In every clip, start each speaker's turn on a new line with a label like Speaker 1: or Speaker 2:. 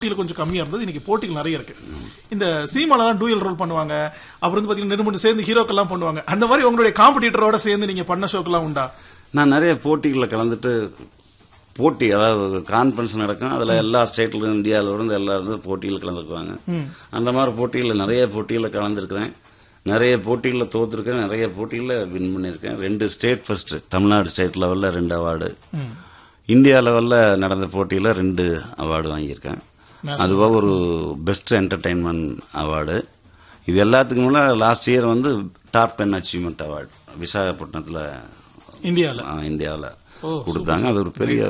Speaker 1: போட்டிகள் கொஞ்சம் கம்மியா இருந்தது இன்னைக்கு போட்டிகள் நிறைய இருக்கு இந்த சினிமாலாம் டூயல் ரோல் பண்ணுவாங்க அப்புறம் வந்து பாத்தீங்கன்னா ரெண்டு மூணு சேர்ந்து ஹீரோக்கெல்லாம் பண்ணுவாங்க அந்த மாதிரி உங்களுடைய காம்படிட்டரோட சேர்ந்து நீங்க பண்ண ஷோக்கெல்லாம் உண்டா
Speaker 2: நான் நிறைய போட்டிகளில் கலந்துட்டு போட்டி அதாவது கான்ஃபரன்ஸ் நடக்கும் அதில் எல்லா ஸ்டேட்ல இந்தியாவில் இருந்து எல்லா இருந்து போட்டியில் கலந்துக்குவாங்க அந்த மாதிரி போட்டிகளில் நிறைய போட்டிகளில் கலந்துருக்கிறேன் நிறைய போட்டிகளில் தோத்துருக்கேன் நிறைய போட்டிகளில் வின் பண்ணியிருக்கேன் ரெண்டு ஸ்டேட் ஃபர்ஸ்ட் தமிழ்நாடு ஸ்டேட் லெவலில் ரெண்டு அவார்டு இந்தியா லெவலில் நடந்த போட்டியில் ரெண்டு அவார்டு வாங்கியிருக்கேன் அதுவாக ஒரு பெஸ்ட் என்டர்டெயின்மெண்ட் அவார்டு இது எல்லாத்துக்கும் மேலே லாஸ்ட் இயர் வந்து டாப் டென் அச்சீவ்மெண்ட் அவார்டு விசாகப்பட்டினத்தில்
Speaker 1: இந்தியால
Speaker 2: இந்தியாவில்
Speaker 1: ஓ,
Speaker 2: கொடுத்தாங்க அது ஒரு பெரிய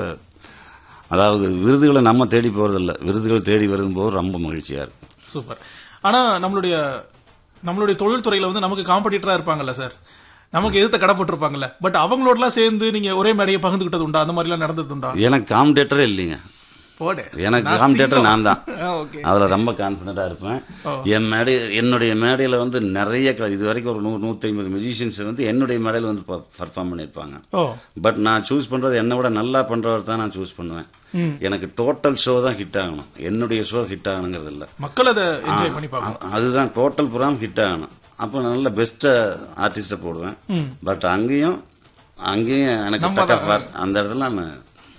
Speaker 2: அதாவது விருதுகளை நம்ம தேடி போறதில்ல விருதுகள் தேடி வரும்போது ரொம்ப மகிழ்ச்சியா இருக்கு
Speaker 1: சூப்பர் ஆனா நம்மளுடைய நம்மளுடைய தொழில்துறையில வந்து நமக்கு காம்படிட்டரா இருப்பாங்கல்ல சார் நமக்கு எதிர்த்த கடை போட்டிருப்பாங்கல்ல பட் அவங்களோடலாம் சேர்ந்து நீங்க ஒரே மேடையை பகிர்ந்துகிட்டது உண்டா அந்த மாதிரி எல்லாம் நடந்தது உண்டா
Speaker 2: எனக்கு காம்படேட்டரே இல்லைங்க
Speaker 1: போடு
Speaker 2: எனக்கு
Speaker 1: நான்
Speaker 2: காம்படேட்டர்
Speaker 1: சிங்கம்.
Speaker 2: நான் தான்
Speaker 1: ஆ, okay.
Speaker 2: அதுல ரொம்ப கான்ஃபிடண்டா இருப்பேன் என் மேடை என்னுடைய மேடையில வந்து நிறைய க- இது வரைக்கும் ஒரு நூறு நூத்தி ஐம்பது மியூசிஷியன்ஸ் வந்து என்னுடைய மேடையில வந்து பர்ஃபார்ம் பண்ணியிருப்பாங்க
Speaker 1: ஓ
Speaker 2: பட் நான் சூஸ் பண்றது என்னை விட நல்லா பண்றவர் தான் நான் சூஸ் பண்ணுவேன் எனக்கு டோட்டல் ஷோ தான் ஹிட் ஆகணும் என்னுடைய ஷோ ஹிட் ஆகணுங்கிறது இல்ல
Speaker 1: மக்கள் அதை என்ஜாய் பண்ணி பார்க்கணும்
Speaker 2: அ- அதுதான் டோட்டல் புறாம் ஹிட் ஆகணும் அப்போ நல்ல பெஸ்ட் ஆர்டிஸ்ட போடுவேன் பட் அங்கேயும் அங்கேயும் எனக்கு
Speaker 1: நம்ம
Speaker 2: தக்க பார் அந்த இடத்துல நான்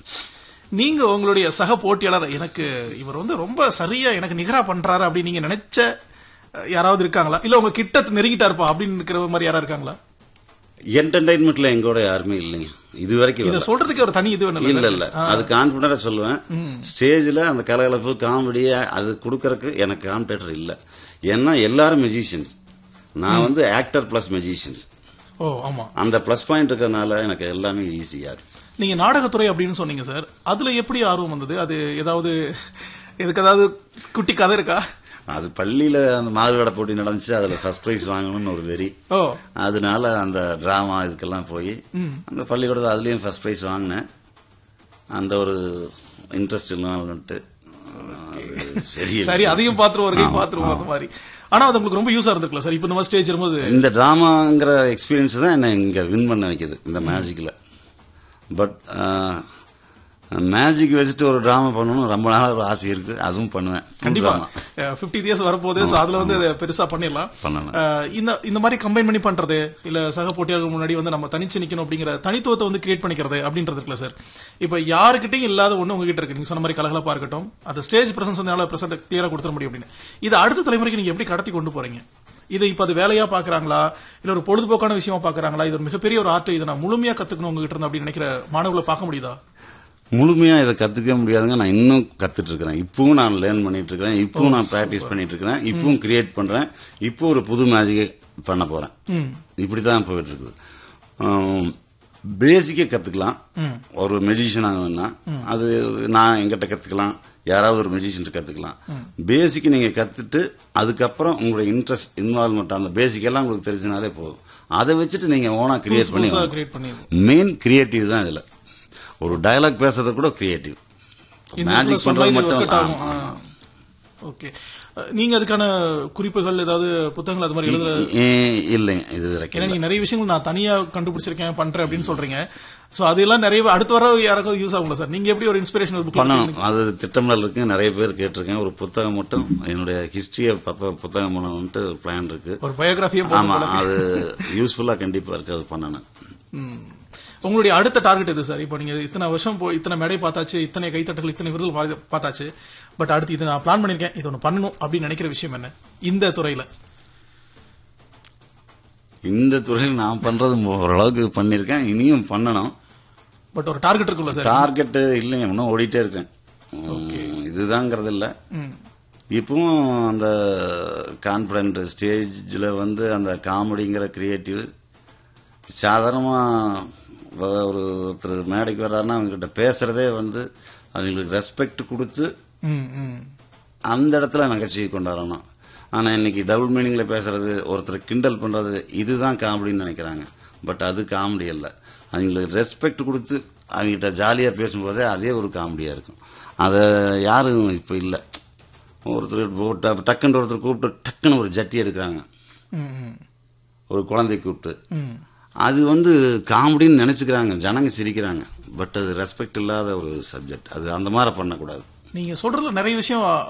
Speaker 1: நீங்க உங்களுடைய சக போட்டியாளர் எனக்கு இவர் வந்து ரொம்ப சரியா எனக்கு நிகரா பண்றாரு அப்படின்னு நீங்க நினைச்ச அஹ், யாராவது இருக்காங்களா இல்ல உங்க கிட்ட நெருங்கிட்டா இருப்பா அப்படின்னு இருக்கிற மாதிரி யாரா இருக்காங்களா
Speaker 2: என்டர்டைன்மெண்ட்ல எங்கூட யாருமே இல்லைங்க இது வரைக்கும்
Speaker 1: இத
Speaker 2: இல்ல.
Speaker 1: சொல்றதுக்கு ஒரு தனி இது வேணும்
Speaker 2: இல்ல இல்ல அது கான்பிடண்டா சொல்லுவேன் ஸ்டேஜ்ல அந்த கலகலப்பு காமெடி அது கொடுக்கறதுக்கு எனக்கு காம்படேட்டர் இல்ல ஏன்னா எல்லாரும் மெஜிஷியன்ஸ் நான் வந்து ஆக்டர் பிளஸ் மெஜிஷியன்ஸ்
Speaker 1: ஓ ஆமா
Speaker 2: அந்த பிளஸ் பாயிண்ட் இருக்கிறதுனால எனக்கு எல்லாமே ஈஸியா இருக்கு
Speaker 1: நீங்க நாடகத்துறை அப்படின்னு சொன்னீங்க சார் அதுல எப்படி ஆர்வம் வந்தது அது ஏதாவது இதுக்கு ஏதாவது குட்டி கதை இருக்கா
Speaker 2: அது பள்ளியில அந்த மாறுவேட போட்டி நடந்துச்சு அதுல ஃபர்ஸ்ட் ப்ரைஸ் வாங்கணும்னு ஒரு வெறி
Speaker 1: ஓ
Speaker 2: அதனால அந்த டிராமா இதுக்கெல்லாம் போய் அந்த பள்ளிக்கூடத்தில் அதுலயும் ஃபர்ஸ்ட் ப்ரைஸ் வாங்கினேன் அந்த ஒரு இன்ட்ரெஸ்ட் இல்லைன்ட்டு சரி
Speaker 1: சரி அதையும் பாத்துருவோம் ஒரு கை பாத்துருவோம் அந்த மாதிரி ஆனா அது உங்களுக்கு ரொம்ப யூஸா இருந்திருக்கல சார் இப்போ இந்த மாதிரி ஸ்டேஜ் இருக்கும்போது
Speaker 2: இந்த டிராமாங்கிற எக்ஸ்பீரியன்ஸ் தான் என்னை இங்க வின் பண்ண வைக்குது இந்த மேஜிக்ல பட் மேஜிக் வச்சுட்டு ஒரு டிராமா பண்ணணும் ரொம்ப நாள் ஒரு ஆசை இருக்கு அதுவும் பண்ணுவேன் Full
Speaker 1: கண்டிப்பா
Speaker 2: drama.
Speaker 1: பிப்டி இயர்ஸ் வரப்போகுது சோ அதுல வந்து அதை பெருசா பண்ணிடலாம்
Speaker 2: பண்ணலாம்.
Speaker 1: அஹ், இந்த இந்த மாதிரி கம்பைன் பண்ணி பண்றது இல்ல சக போட்டியாளர்கள் முன்னாடி வந்து நம்ம தனிச்சு நிக்கணும் அப்படிங்கிற தனித்துவத்தை வந்து கிரியேட் பண்ணிக்கிறது அப்படின்றது இருக்குல்ல சார் இப்ப யாருக்கிட்டையும் இல்லாத ஒண்ணு உங்ககிட்ட இருக்கு நீங்க சொன்ன மாதிரி கலகலப்பா இருக்கட்டும் அந்த ஸ்டேஜ் பிரசன்ஸ் வந்து என்னால பிரசன்ட் கிளியரா கொடுத்துட முடியும் அப்படின்னு இது அடுத்த தலைமுறைக்கு நீங்க எப்படி கடத்தி கொண்டு போறீங்க இது இப்ப அது வேலையா பாக்குறாங்களா இல்ல ஒரு பொழுதுபோக்கான விஷயமா பாக்குறாங்களா இது ஒரு மிகப்பெரிய ஒரு ஆர்ட் இதை நான் முழுமையா கத்துக்கணும் உங்ககிட்ட இருந்து அப்படின்னு நினைக்கிற மாணவர்களை பார்க்க முடியுதா
Speaker 2: முழுமையா இதை கத்துக்க முடியாதுங்க நான் இன்னும் கத்துட்டு இருக்கிறேன் இப்பவும் நான் லேர்ன் பண்ணிட்டு இருக்கிறேன் இப்பவும் நான் பிராக்டிஸ் பண்ணிட்டு இருக்கிறேன் இப்பவும் கிரியேட் பண்றேன் இப்போ ஒரு புது மேஜிக் பண்ண போறேன் இப்படிதான் போயிட்டு இருக்குது பேசிக்கே கத்துக்கலாம் ஒரு மெஜிஷியன் ஆகணும்னா அது நான் எங்கிட்ட கத்துக்கலாம் யாராவது ஒரு மெஜிஷியன் கத்துக்கலாம் பேசிக் நீங்க கத்துட்டு அதுக்கப்புறம் உங்களுடைய இன்ட்ரெஸ்ட் இன்வால்மெண்ட் அந்த பேசிக் எல்லாம் உங்களுக்கு தெரிஞ்சனாலே போதும் அதை வச்சுட்டு நீங்க ஓனா கிரியேட் பண்ணி
Speaker 1: புதுசா கிரியேட் பண்ணி
Speaker 2: மெயின் கிரியேட்டிவ் தான் இதுல ஒரு டயலாக் பேசுறது கூட கிரியேட்டிவ் மேஜிக் பண்றது மட்டும் ஆமா.
Speaker 1: ஓகே நீங்க அதுக்கான குறிப்புகள் ஏதாவது புத்தகங்கள் அது மாதிரி எழுதுற
Speaker 2: ஏ- இல்லைங்க இது வரைக்கும்
Speaker 1: ஏன்னா நீங்க நிறைய விஷயங்கள் நான் தனியா கண்டுபிடிச்சிருக்கேன் பண்றேன் அப்படின்னு சொல்றீங்க சோ அதெல்லாம் நிறைய அடுத்து வர யாராவது யூஸ் ஆகுங்களா சார் நீங்க எப்படி ஒரு இன்ஸ்பிரேஷனல் புக்
Speaker 2: பண்ணணும் அது திட்டமிடல் இருக்கு நிறைய பேர் கேட்டிருக்கேன் ஒரு புத்தகம் மட்டும் என்னுடைய ஹிஸ்டரியை பத்த புத்தகம் பண்ணணும்ட்டு பிளான் இருக்கு
Speaker 1: ஒரு பயோகிராஃபியே
Speaker 2: ஆமா அது யூஸ்ஃபுல்லா கண்டிப்பா இருக்கு அது பண்ணணும்
Speaker 1: உங்களுடைய அடுத்த டார்கெட் எது சார் இப்போ நீங்க இத்தனை வருஷம் போய் இத்தனை மேடை பார்த்தாச்சு இத்தனை கைத்தட்டல் இத்தனை விருதுகள் பா- பார்த்தாச்சு பட் அடுத்து இது நான் பிளான் பண்ணிருக்கேன் இது ஒன்று பண்ணணும் அப்படின்னு நினைக்கிற விஷயம் என்ன இந்த துறையில
Speaker 2: இந்த துறையில் நான் பண்றது ஓரளவுக்கு பண்ணிருக்கேன் இனியும் பண்ணணும்
Speaker 1: பட் ஒரு டார்கெட் இருக்குல்ல சார்
Speaker 2: டார்கெட் இல்லைங்க இன்னும் ஓடிட்டே இருக்கேன் உம், இதுதாங்கிறது இல்ல
Speaker 1: ம்.
Speaker 2: இப்பவும் அந்த கான்ஃபிடென்ட் ஸ்டேஜில் வந்து அந்த காமெடிங்கிற கிரியேட்டிவ் சாதாரணமாக ஒரு ஒருத்தர் மேடைக்கு வர்றாருன்னா அவங்ககிட்ட பேசுறதே வந்து அவங்களுக்கு ரெஸ்பெக்ட் கொடுத்து
Speaker 1: ம் ம்
Speaker 2: அந்த இடத்துல நகைச்சுவை கொண்டாடணும் ஆனால் இன்னைக்கு டபுள் மீனிங்ல பேசுறது ஒருத்தர் கிண்டல் பண்றது இதுதான் காமெடின்னு நினைக்கிறாங்க பட் அது காமெடி இல்லை அவங்களுக்கு ரெஸ்பெக்ட் கொடுத்து அவங்ககிட்ட ஜாலியாக பேசும்போதே அதே ஒரு காமெடியாக இருக்கும் அதை யாரும் இப்போ இல்லை ஒருத்தர் போட்டா டக்குன்னு ஒருத்தர் கூப்பிட்டு டக்குன்னு ஒரு ஜட்டி எடுக்கிறாங்க
Speaker 1: ம் ம்
Speaker 2: ஒரு குழந்தை கூப்பிட்டு
Speaker 1: ம்
Speaker 2: அது வந்து காமெடின்னு நினைச்சுக்கிறாங்க ஜனங்க சிரிக்கிறாங்க பட் அது ரெஸ்பெக்ட் இல்லாத ஒரு சப்ஜெக்ட் அது அந்த மாதிரி பண்ணக்கூடாது
Speaker 1: நீங்க சொல்றதுல நிறைய விஷயம்